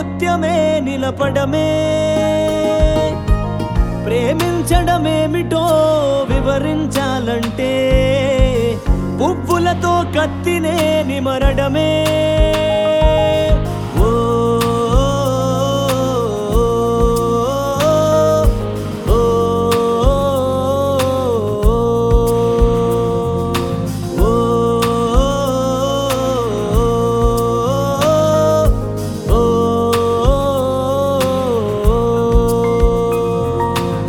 ముత్యమే నిలపడమే ప్రేమించడమేమిటో వివరించాలంటే పువ్వులతో కత్తినే నిమరడమే ఓ ఓ ఓ ఓ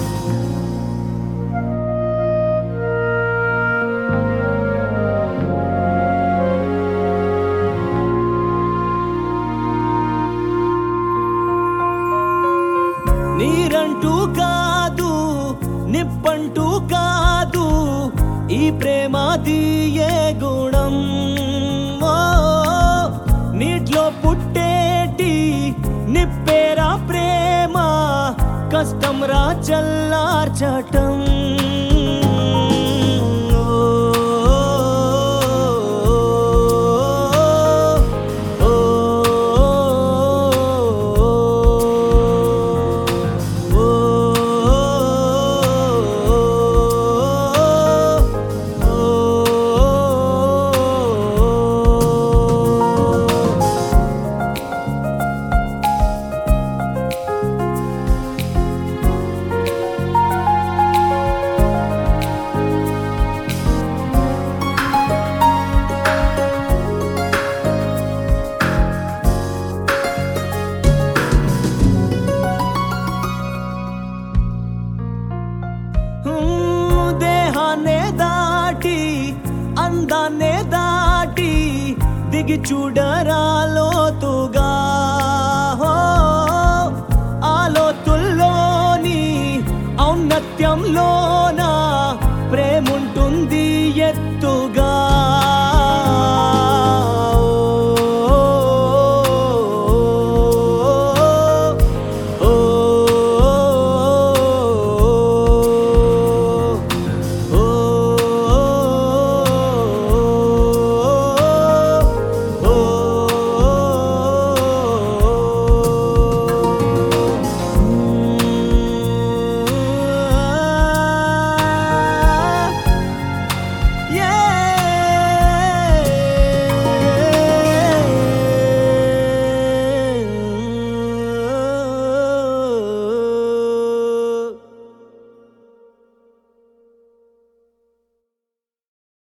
నీరంటూ కాదు నిప్పంటూ కాదు ఈ ప్రేమాది ఏ గుణం ఓ, నీటిలో పుట్టేటి నిప్పేరా ప్రేమ కష్టం రా చల్లార్చటం ఓ, హ్మ్, దేహాన్నే దాటి అందాన్నే దాటి దిగి చూడరాలోతుగా హో, ఆలోతుల్లోని ఔన్నత్యంలో